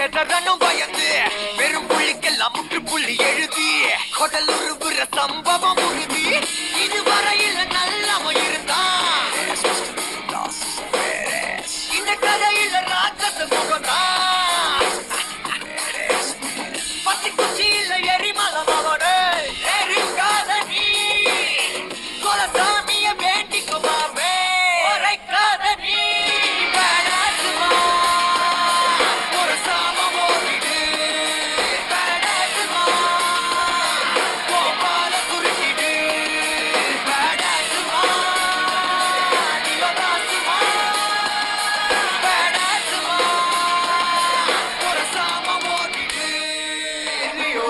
டெரனும் பயந்து வெறும் புள்ளிக்கெல்லாம் முற்றுப்புள்ளி எழுதி கொடல் உருவுற சம்பவம் உறுதி இதுவரையில் நல்லவன் இருந்தான் இந்த கதையில ராட்சச முகம்தான் பத்தி குச்சியில எரிமலம் அவனே எரிக்காத நீ குலசாமிய வேண்டிக்குமாவே உரைக்காத நீ வேணாசுமா ஒரு சாமம் ஓடிடு வேணாசுமா கோபால குறுக்கிடு வேணாசுமா நிலவாசுமா வேணாசுமா ஒரு சாமம் ஓடிடு Leo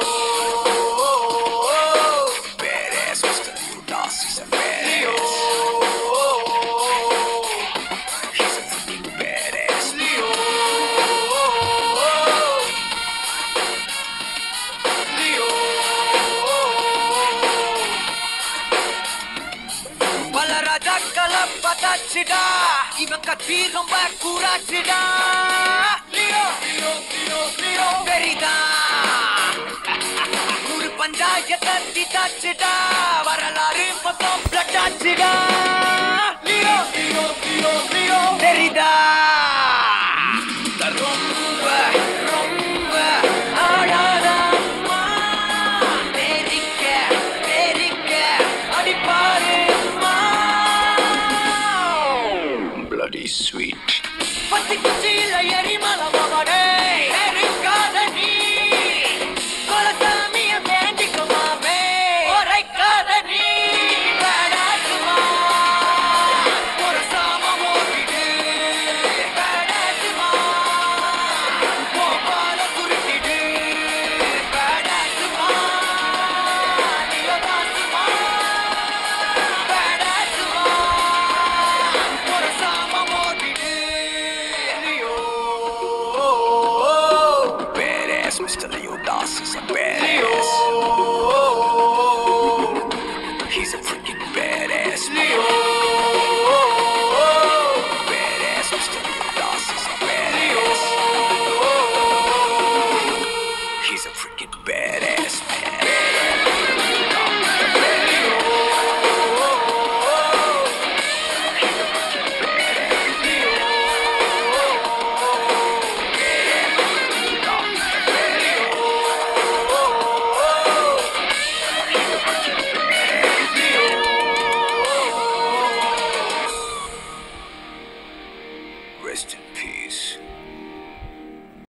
Badass, Mr. Udas, he's a Leo badass. He's a freaking badass. Leo Leo பல ராஜாக்களை பதாச்சுடா இவன் கத்தி ரொம்ப கூடாச்சுடா லியோ லியோ லியோ லியோ பெரிதா நூறு பஞ்சாயத்தை தீட்டாச்சுடா வரலாறு பக்கம் பிளட்டாச்சுடா லியோ லியோ லியோ லியோ தெரிதா ரொம்ப ரொம்ப ஆடாதம்மா தெரிக்க தெரிக்க அடிப்பாருமா Bloody sweet. பத்தி குச்சியில எரிமலம் அவனே எரிக்காத நீ குலசாமிய வேண்டிக்குமாவே உரைக்காத நீ வேணாசுமா ஒரு சாமம் ஓடிடு வேணாசுமா கோபால குறுக்கிடு வேணாசுமா நிலவாசுமா வேணாசுமா ஒரு சாமம் ஓடிடு லியோ Badass, Mr.